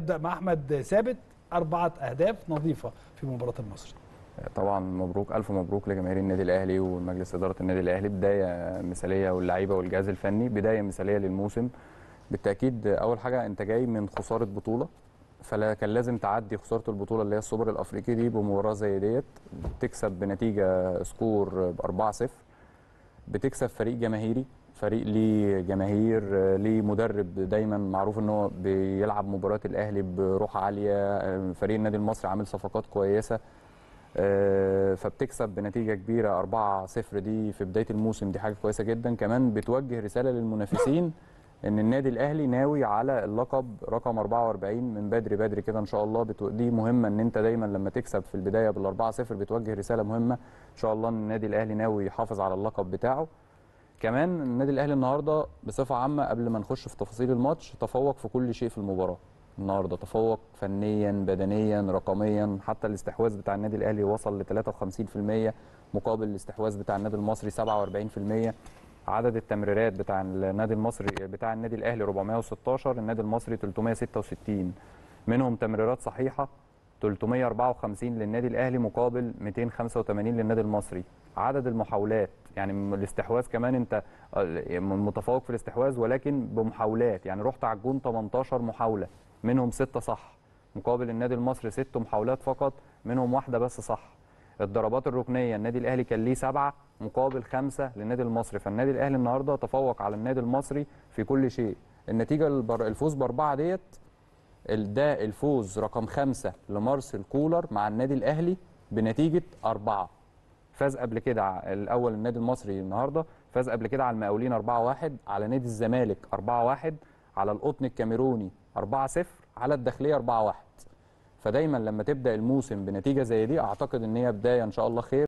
نبدا مع احمد ثابت اربعه اهداف نظيفه في مباراه المصري طبعا مبروك الف مبروك لجماهير النادي الاهلي ومجلس اداره النادي الاهلي بدايه مثاليه واللعيبه والجهاز الفني بدايه مثاليه للموسم بالتاكيد اول حاجه انت جاي من خساره بطوله فلا كان لازم تعدي خساره البطوله اللي هي السوبر الافريقي دي بمباراه زي ديت تكسب بنتيجه سكور ب 4-0 بتكسب فريق جماهيري فريق ليه جماهير ليه مدرب دايما معروف ان هو بيلعب مباريات الاهلي بروح عاليه فريق النادي المصري عامل صفقات كويسه فبتكسب بنتيجه كبيره 4-0 دي في بدايه الموسم دي حاجه كويسه جدا كمان بتوجه رساله للمنافسين ان النادي الاهلي ناوي على اللقب رقم 44 من بدري بدري كده ان شاء الله بتو... دي مهمه ان انت دايما لما تكسب في البدايه بال 4-0 بتوجه رساله مهمه ان شاء الله ان النادي الاهلي ناوي يحافظ على اللقب بتاعه كمان النادي الاهلي النهارده بصفه عامه قبل ما نخش في تفاصيل الماتش تفوق في كل شيء في المباراه النهارده تفوق فنيا بدنيا رقميا حتى الاستحواذ بتاع النادي الاهلي وصل ل 53% مقابل الاستحواذ بتاع النادي المصري 47% عدد التمريرات بتاع النادي المصري بتاع النادي الاهلي 416 النادي المصري 366 منهم تمريرات صحيحه 354 للنادي الاهلي مقابل 285 للنادي المصري عدد المحاولات يعني الاستحواذ كمان انت متفوق في الاستحواذ ولكن بمحاولات يعني رحت على الجون 18 محاوله منهم 6 صح مقابل النادي المصري 6 محاولات فقط منهم واحده بس صح الضربات الركنيه النادي الاهلي كان ليه سبعه مقابل خمسه للنادي المصري فالنادي الاهلي النهارده تفوق على النادي المصري في كل شيء النتيجه الفوز باربعه ديت ده الفوز رقم خمسه لمارسيل كولر مع النادي الاهلي بنتيجه اربعه فاز قبل كده الاول النادي المصري النهارده فاز قبل كده على المقاولين 4-1 على نادي الزمالك 4-1 على القطن الكاميروني 4-0 على الداخليه 4-1 فدايما لما تبدا الموسم بنتيجه زي دي اعتقد ان هي بدايه ان شاء الله خير